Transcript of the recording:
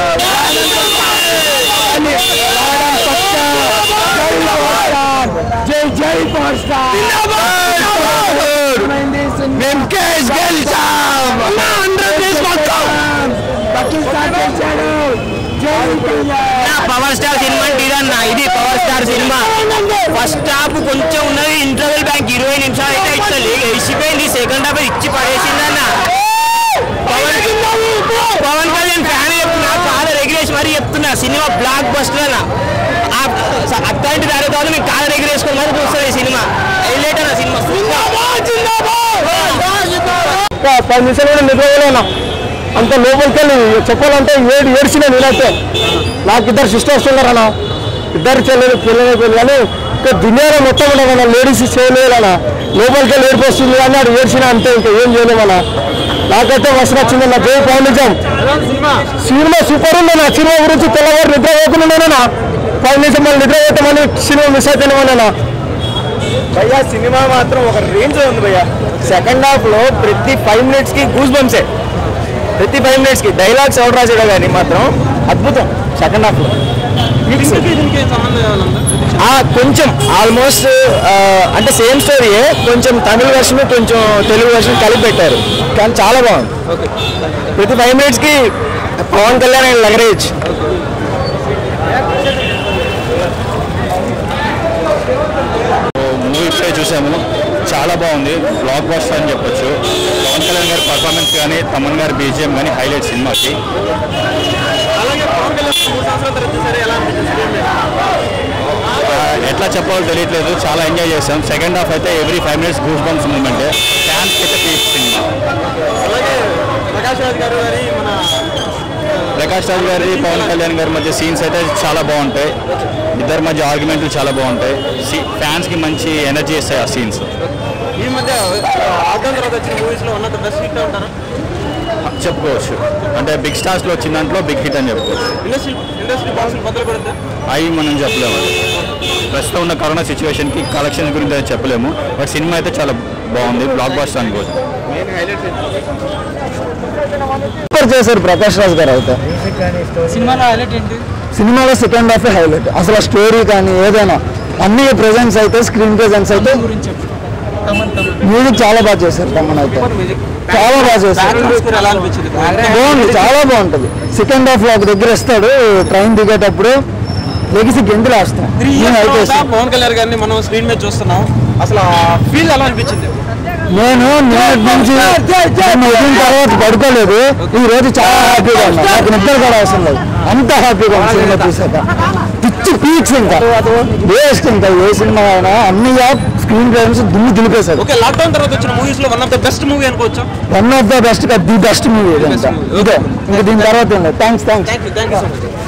జై జై power star మేము కేస్ గెలిచాం పాకిస్తాన్ గెలిచాడు జై పవర్ స్టార్ సినిమా ఇదన్న ఇది power star cinema first half కొంచెం ఉన్నది ఇంటర్వెల్ బ్యాంక్ ఇరవై నిమిషాలు అయితే ఇట్లా లేక ఇచ్చిపోయింది సెకండ్ హాఫ్ ఇచ్చి పడేసిందన్న పవన్ పవన్ కళ్యాణ్ ఫ్యాన్ చెప్తున్నా కాలర్ ఎగిరేసి మరీ చెప్తున్నా సినిమా బ్లాక్ బస్టర్ అన్న ఆ- స- అట్లాంటి కార్యక్రమాలు మీకు కాలర్ ఎగిరేసుకొని మరి చూస్తుంది ఈ సినిమా హైలైట్ అన్న సినిమా పది నిమిషాలు కూడా నిద్రపోలేనా అంత లోపలికి వెళ్ళి చెప్పాలంటే ఏడు ఏడ్చిన నేనైతే నాకు ఇద్దరు సిస్టర్స్ ఉన్నారన్న ఇద్దరు చెల్లెలు పిల్లలు పిల్లలు కానీ ఇంకా దునియాలో మొత్తం ఉండదన్న లేడీస్ చేయలేదన్న లోపలికి వెళ్ళి ఏడుపు వస్తుంది కానీ అది ఏడ్చిన అంతే ఇంకా ఏం చేయలేమన్న నాకైతే మస్తు నచ్చిందన్న జై పౌర్ణిజం సినిమా సూపర్ ఉందన్న సినిమా గురించి తెల్లవారు నిద్ర పోకుండా పది నిమిషం మళ్ళీ నిద్ర పోతామని సినిమా మిస్ అయితేనేమన్నా భయ్యా సినిమా మాత్రం ఒక రేంజ్ ఉంది భయ్యా సెకండ్ హాఫ్ లో ప్రతి ఫైవ్ మినిట్స్ కి గూస్ బంప్సే ప్రతి ఫైవ్ మినిట్స్ కి డైలాగ్స్ ఎవరు రాసాడో కానీ మాత్రం అద్భుతం సెకండ్ హాఫ్ లో ఆ, కొంచెం ఆల్మోస్ట్ అంటే సేమ్ స్టోరీయే కొంచెం తమిళ వెర్షన్ కొంచెం తెలుగు వెర్షన్ కలిపి పెట్టారు కానీ చాలా బాగుంది ప్రతి ఫైవ్ మినిట్స్ కి పవన్ కళ్యాణ్ అండ్ లగరేజ్ మూవీ ఇప్పుడే చూసాము చాలా బాగుంది బ్లాక్ బస్టర్ అని చెప్పొచ్చు పవన్ కళ్యాణ్ గారి పర్ఫార్మెన్స్ కానీ తమన్ గారి బీజిఎం కానీ హైలైట్ సినిమాకి ఆ, ఎట్లా చెప్పాలో తెలియట్లేదు చాలా ఎంజాయ్ చేసాం సెకండ్ హాఫ్ అయితే every five minutes goose bumps moment fans అయితే పీక్ సినిమా ప్రకాష్ రాజ్ గారి పవన్ కళ్యాణ్ గారి మధ్య సీన్స్ అయితే చాలా బాగుంటాయి ఇద్దరి మధ్య ఆర్గ్యుమెంట్లు చాలా బాగుంటాయి ఫ్యాన్స్ కి మంచి ఎనర్జీ ఇస్తాయి ఆ సీన్స్ ఈ మధ్య ఆర్డర్ తర్వాత వచ్చిన మూవీస్ లో one of the best hit అంటారా చెప్పుకోవచ్చు అంటే బిగ్ స్టార్స్ లో వచ్చిన దాంట్లో బిగ్ హిట్ అని చెప్పుకోవచ్చు ఇండస్ట్రీ ఇండస్ట్రీ బాక్స్ బద్దలు కొడుతుందా అవి మనం చెప్పలేము అది. ప్రస్తుతం ఉన్న కరోనా సిచ్యువేషన్ కి కలెక్షన్ గురించి అయితే చెప్పలేము బట్ సినిమా అయితే చాలా బాగుంది బ్లాక్ బాస్టర్ అనుకోవచ్చు సూపర్ చేశారు ప్రకాష్ రాజ్ గారు అయితే సినిమాలో హైలైట్ ఏంటి సినిమాలో సెకండ్ హాఫ్ హైలైట్ అసలు స్టోరీ కానీ ఏదైనా అన్ని ప్రెజెన్స్ అయితే స్క్రీన్ ప్రెజెన్స్ అయితే గురించి చెప్పు తమన్ తమన్ మ్యూజిక్ చాలా బాగా చేశారు తమన్ అయితే చాలా బాగా చేశారు స్కోర్ ఎలా అనిపించింది బాగుంది చాలా బాగుంటుంది సెకండ్ హాఫ్ లో ఒక దగ్గర వస్తాడు ట్రైన్ దిగేటప్పుడు లెగిసి గెంతులు వేస్తాం త్రీ నేను ఇయర్స్ అయితే తర్వాత పవన్ కళ్యాణ్ గారిని మనం స్క్రీన్ మీద చూస్తున్నాం అసలు ఫీల్ ఎలా అనిపించింది నేను నిన్నటి నుంచి నేను వదిలిన తర్వాత పడుకోలేదు ఈ రోజు చాలా హ్యాపీగా ఉన్నా నాకు నిద్ర కూడా అవసరం లేదు అంత హ్యాపీగా ఉంది సినిమా చూసాక పిచ్చి పీక్స్ ఇంకా వేస్ట్ ఇంకా ఏ సినిమా అయినా అన్ని స్క్రీన్ ప్లేన్స్ దుమ్ము దులిపేశాడు ఓకే లాక్డౌన్ తర్వాత వచ్చిన మూవీస్ లో one of the best movie అనుకోవచ్చా one of the best the best movie ఇదే ఇంకా దీని తర్వాత thanks thanks thank you thank you so much